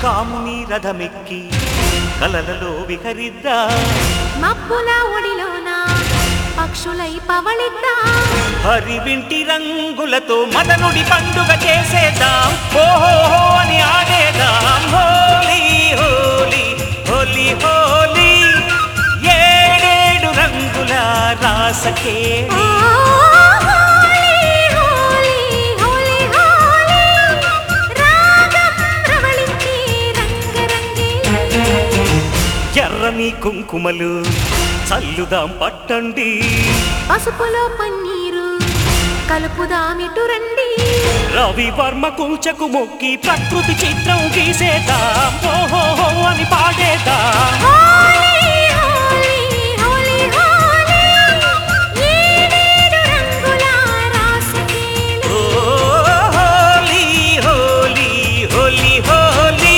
కాముని రథమెక్కి కలలలో విహరిద్దా మబ్బుల ఒడిలోన పక్షులై పవళిద్దా హరి వింటి రంగులతో మదనుడి పండుగ చేసేద్దాం ఓహో అని ఆడేదాం హోలీ హోలీ హోలీ హోలీ ఏడేడు రంగుల రాసకేళి హోలీ హోలీ హోలీ హోలీ రాగం ప్రవళించే రంగరంగే ఎర్రని కుంకుమలు చల్లుదాం పట్టండి పసుపులో పన్నీరు కలుపుదామిటు రండి రవి వర్మ కుంచకు మొక్కి ప్రకృతి చిత్రం గీసేద్దాం ఓహో అని పాడేద్దాం హోలీ హోలీ హోలీ హోలీ ఏడేడు రంగుల రాసకేళి ఓ హోలీ హోలీ హోలీ హోలీ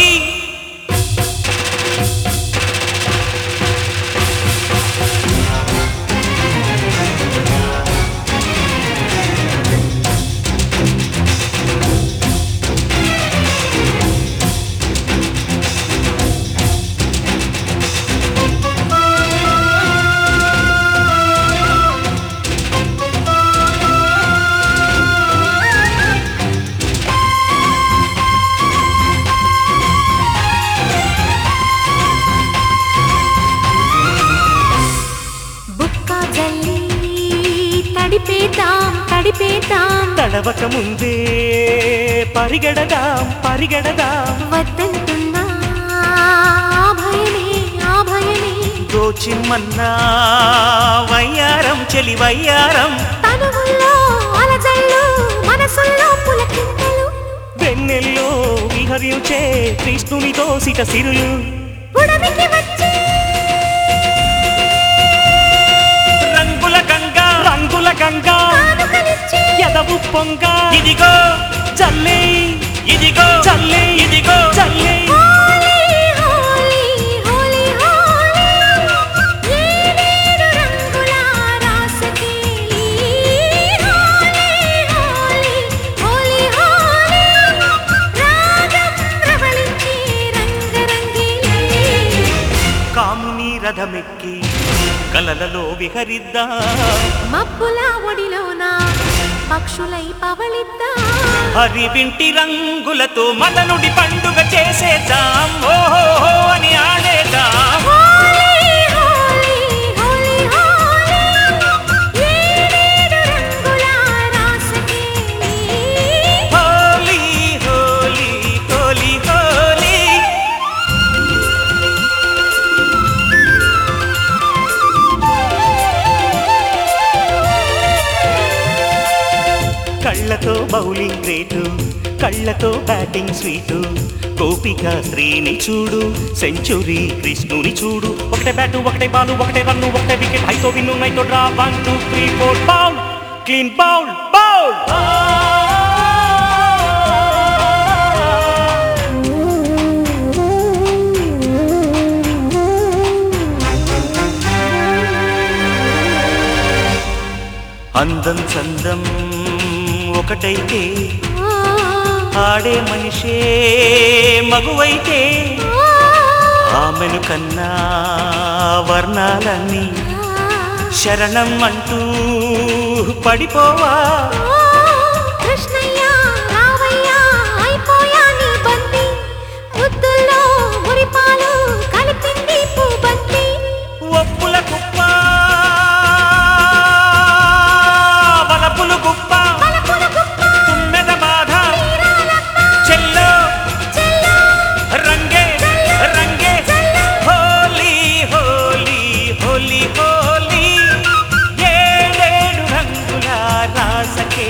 బుక్క జల్లి తడిపేద్దాం తడిపేద్దాం తడవక ముందే పరిగెడదాం పరిగెడదాం వద్దంటున్నా ఆ భయమే ఆ భయమే దోచిమ్మన్నా వయ్యారం చెలి వయ్యారం తనువుల్లో అలజళ్ళు మనసుల్లో పులకింతలు వెన్నెల్లో విహరించే కృష్ణునితో సిట సిరులు పుడమికి వచ్చి రంగుల గంగా రంగుల గంగా కానుకలిచ్చి ఎదవు పొంగ ఇదిగో చల్లే ఇదిగో చల్లే ఇదిగో చల్లే హోలీ హోలీ హోలీ హోలీ ఏడేడు రంగుల రాసకేళి హోలీ హోలీ హోలీ హోలీ రాగం ప్రవళించే రంగరంగేలి కాముని రథమెక్కి కలలలో విహరిద్దా మబ్బుల ఒడిలోన పక్షులై పవళిద్దా హరి వింటి రంగులతో మదనుడి పండుగ చేసేద్దాం ఓహో అని ఆడేద్దాం హోలీ హోలీ హోలీ హోలీ ఏడేడు రంగుల రాసకేళి హోలీ హోలీ హోలీ హోలీ కళ్ళతో బౌలింగ్ గ్రేటు కళ్ళతో బ్యాటింగ్ స్వీటు గోపిక స్త్రీని చూడు సెంచురీ కృష్ణుని చూడు ఒకటే బ్యాటు ఒకటే బాలు ఒకటే రన్ను ఒకటే వికెట్ హైతో విన్ను నైతో draw one two three four bowl clean bowl bowl అందం చందం ఒకటైతే ఆడే మనిషే మగువైతే ఆమెను కన్నా వర్ణాలన్నీ శరణం అంటూ పడిపోవా కృష్ణయ్య రావయ్య అయిపోయా నీ బంతి ముద్దుల్లో మురిపాలు కలిపింది పూబంతి ఒప్పుల కుప్ప వలపులు కుప్ప పలపుల గుప్ప తుమ్మెద బాధ తీరాలమ్మ చెల్లో చెల్లో రంగే రంగే హోలీ హోలీ హోలీ హోలీ ఏడేడు రంగుల రాసకే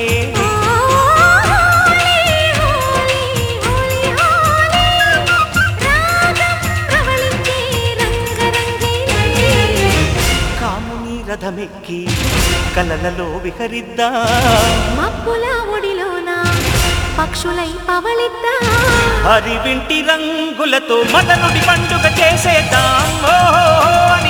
హోలీ హోలీ హోలీ హోలీ రాగం ప్రవళించే రంగరంగేలి కాముని రథమెక్కి కలలలో విహరిద్దా మబ్బుల ఒడిలోన పక్షులై పవళిద్దా హరి వింటి రంగులతో మదనుడి పండుగ చేసేద్దాం ఓహో అని